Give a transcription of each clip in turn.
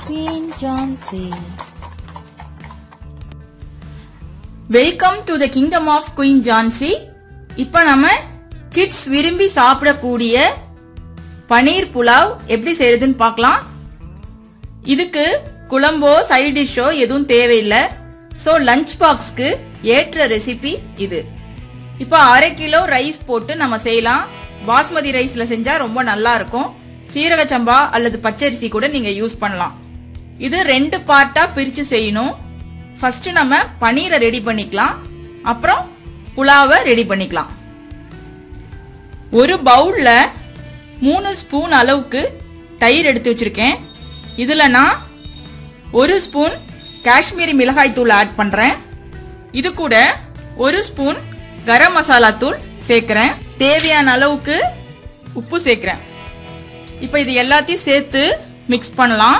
Queen Johnsy. Welcome to the kingdom of Queen Johnsy இப்போ நம்ம kids விரும்பி சாப்பிடக்கூடிய பனீர் புலாவ் எப்படி செய்யறதுன்னு பார்க்கலாம் இதுக்கு குழம்போ சைட் டிஷ்ஷோ எதுவும் தேவையில்லை ஸோ லஞ்ச் பாக்ஸ்க்கு ஏற்ற ரெசிபி இது இப்போ அரை கிலோ ரைஸ் போட்டு நம்ம செய்யலாம் பாஸ்மதி ரைஸ்ல செஞ்சா ரொம்ப நல்லா இருக்கும் சீரக சம்பா அல்லது பச்சரிசி கூட நீங்க யூஸ் பண்ணலாம் இது ரெண்டு பார்ட்டா பிரிச்சு செய்யணும் ஃபர்ஸ்ட் நம்ம பனீரை ரெடி பண்ணிக்கலாம் அப்புறம் புலாவை ரெடி பண்ணிக்கலாம் ஒரு பவுல்ல மூணு ஸ்பூன் அளவுக்கு தயிர் எடுத்து வச்சிருக்கேன் இதுல நான் ஒரு ஸ்பூன் காஷ்மீரி மிளகாய் தூள் ஆட் பண்றேன் இது கூட ஒரு ஸ்பூன் கரம் மசாலா தூள் சேர்க்கிறேன் தேவையான அளவுக்கு உப்பு சேர்க்கிறேன் இப்போ இது எல்லாத்தையும் சேர்த்து மிக்ஸ் பண்ணலாம்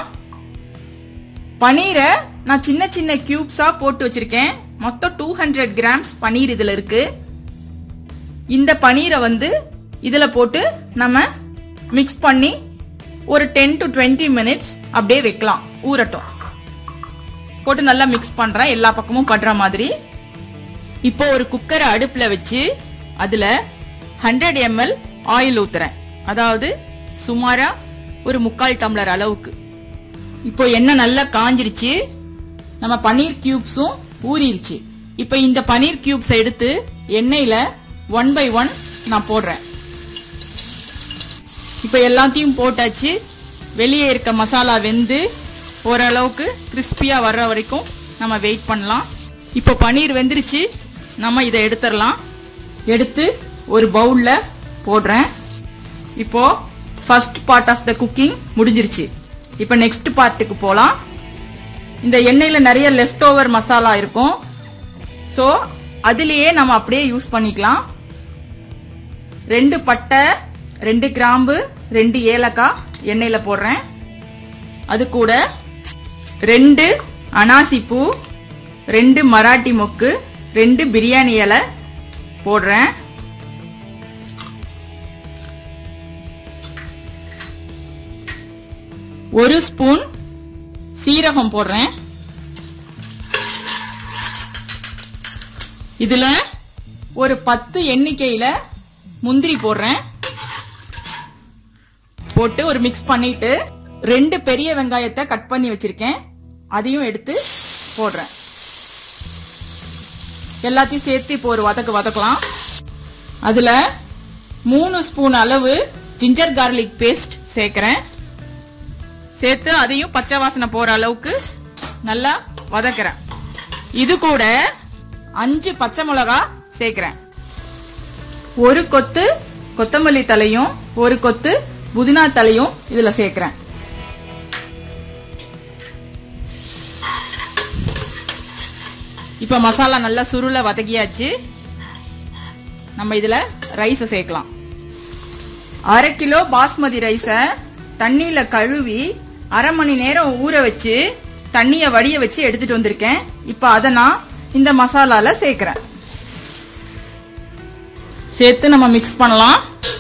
பனீரை நான் சின்ன சின்ன கியூப்ஸா போட்டு வச்சிருக்கேன் மொத்தம் டூ ஹண்ட்ரட் கிராம்ஸ் பனீர் இதுல இருக்கு இந்த பனீரை வந்து இதுல போட்டு நம்ம மிக்ஸ் பண்ணி ஒரு டென் டு டுவெண்ட்டி மினிட்ஸ் அப்படியே வைக்கலாம் ஊறட்டும் போட்டு நல்லா மிக்ஸ் பண்றேன் எல்லா பக்கமும் படுற மாதிரி இப்போ ஒரு குக்கரை அடுப்புல வச்சு அதுல ஹண்ட்ரட் எம்எல் ஆயில் ஊத்துறேன் அதாவது சுமாரா ஒரு முக்கால் டம்ளர் அளவுக்கு இப்போ எண்ணெய் நல்லா காஞ்சிருச்சு நம்ம பன்னீர் கியூப்ஸும் ஊறிடுச்சு இப்போ இந்த பன்னீர் கியூப்ஸ் எடுத்து எண்ணெயில ஒன் பை ஒன் நான் போடுறேன் இப்போ எல்லாத்தையும் போட்டாச்சு வெளியே இருக்க மசாலா வெந்து ஓரளவுக்கு கிறிஸ்பியா வர்ற வரைக்கும் நம்ம வெயிட் பண்ணலாம் இப்போ பன்னீர் வெந்துருச்சு நம்ம இதை எடுத்துடலாம் எடுத்து ஒரு பவுல்ல போடுறேன் இப்போ first part of the cooking முடிஞ்சிருச்சு இப்போ நெக்ஸ்ட் பார்ட்டுக்கு போகலாம் இந்த எண்ணெயில் நிறைய லெஃப்ட் ஓவர் மசாலா இருக்கும் ஸோ அதுலேயே நம்ம அப்படியே யூஸ் பண்ணிக்கலாம் ரெண்டு பட்டை ரெண்டு கிராம்பு ரெண்டு ஏலக்காய் எண்ணெயில் போடுறேன் அது கூட ரெண்டு அனாசி பூ ரெண்டு மராட்டி மொக்கு ரெண்டு பிரியாணி இலை போடுறேன் ஒரு ஸ்பூன் சீரகம் போடுறேன் இதுல ஒரு பத்து எண்ணிக்கையில முந்திரி போடுறேன் போட்டு ஒரு மிக்ஸ் பண்ணிட்டு ரெண்டு பெரிய வெங்காயத்தை கட் பண்ணி வச்சிருக்கேன் அதையும் எடுத்து போடுறேன் எல்லாத்தையும் சேர்த்து இப்போ ஒரு வதக்கு வதக்கலாம் அதுல மூணு ஸ்பூன் அளவு ஜிஞ்சர் கார்லிக் பேஸ்ட் சேர்க்கிறேன் சேர்த்து அதையும் பச்சை வாசனை போற அளவுக்கு நல்லா வதக்குறேன் இது கூட அஞ்சு பச்சை மிளகா சேர்க்கிறேன் ஒரு கொத்து கொத்தமல்லி தலையும் ஒரு கொத்து புதினா தலையும் இதுல சேர்க்கிறேன் இப்ப மசாலா நல்லா சுருள வதக்கியாச்சு நம்ம இதுல ரைஸை சேர்க்கலாம் அரை கிலோ பாஸ்மதி ரைஸை தண்ணியில கழுவி அரை மணி நேரம் ஊற வச்சு தண்ணிய வடிய வச்சு எடுத்துட்டு வந்திருக்கேன் இப்ப அதை நான் இந்த மசாலால சேர்க்கிறேன் சேர்த்து நம்ம மிக்ஸ் பண்ணலாம்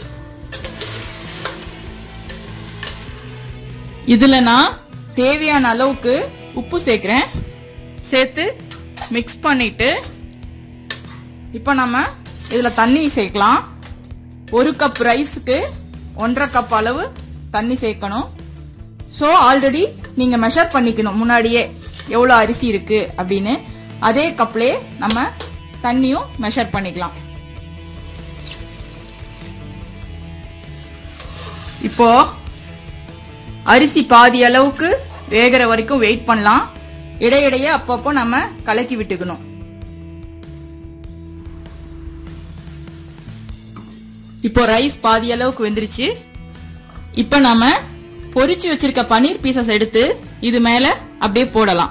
இதுல நான் தேவையான அளவுக்கு உப்பு சேர்க்கிறேன் சேர்த்து மிக்ஸ் பண்ணிட்டு இப்போ நம்ம இதுல தண்ணி சேர்க்கலாம் ஒரு கப் ரைஸுக்கு ஒன்றரை கப் அளவு தண்ணி சேர்க்கணும் ஸோ ஆல்ரெடி நீங்கள் மெஷர் பண்ணிக்கணும் முன்னாடியே எவ்வளோ அரிசி இருக்கு அப்படின்னு அதே கப்லே நம்ம தண்ணியும் மெஷர் பண்ணிக்கலாம் இப்போ அரிசி பாதி அளவுக்கு வேகிற வரைக்கும் வெயிட் பண்ணலாம் இடையிடையே அப்பப்போ நம்ம கலக்கி விட்டுக்கணும் இப்போ ரைஸ் பாதி அளவுக்கு வெந்துருச்சு இப்போ நாம பொரிச்சு வச்சிருக்க பன்னீர் பீசஸ் எடுத்து இது மேல அப்படியே போடலாம்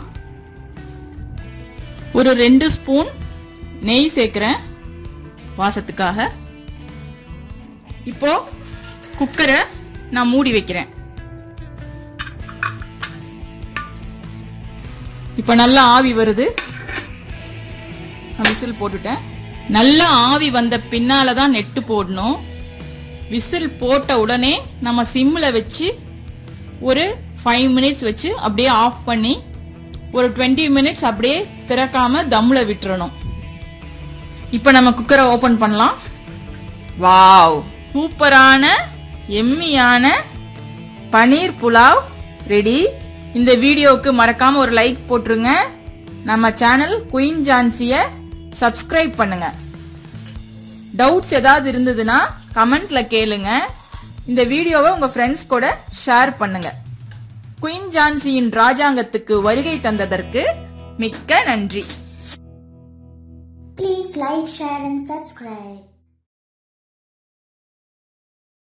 ஒரு ரெண்டு ஸ்பூன் நெய் சேர்க்கிறேன் வாசத்துக்காக இப்போ குக்கரை நான் மூடி வைக்கிறேன் இப்போ நல்லா ஆவி வருது நான் விசில் போட்டுட்டேன் நல்லா ஆவி வந்த பின்னால தான் நெட்டு போடணும் விசில் போட்ட உடனே நம்ம சிம்ல வச்சு ஒரு ஃபைவ் மினிட்ஸ் வச்சு அப்படியே ஆஃப் பண்ணி ஒரு டுவெண்ட்டி மினிட்ஸ் அப்படியே திறக்காம தம்ல விட்டுறணும் இப்போ நம்ம குக்கரை ஓபன் பண்ணலாம் வாவ் சூப்பரான எம்மியான பனீர் புலாவ் ரெடி இந்த வீடியோவுக்கு மறக்காம ஒரு லைக் போட்டுருங்க நம்ம சேனல் குயின் ஜான்சிய சப்ஸ்கிரைப் பண்ணுங்க டவுட்ஸ் ஏதாவது இருந்ததுன்னா கமெண்ட்ல கேளுங்க இந்த வீடியோவை உங்க ஃப்ரெண்ட்ஸ் கூட ஷேர் பண்ணுங்க குயின் ஜான்சியின் ராஜாங்கத்துக்கு வருகை தந்ததற்கு மிக்க நன்றி Please like, share and subscribe.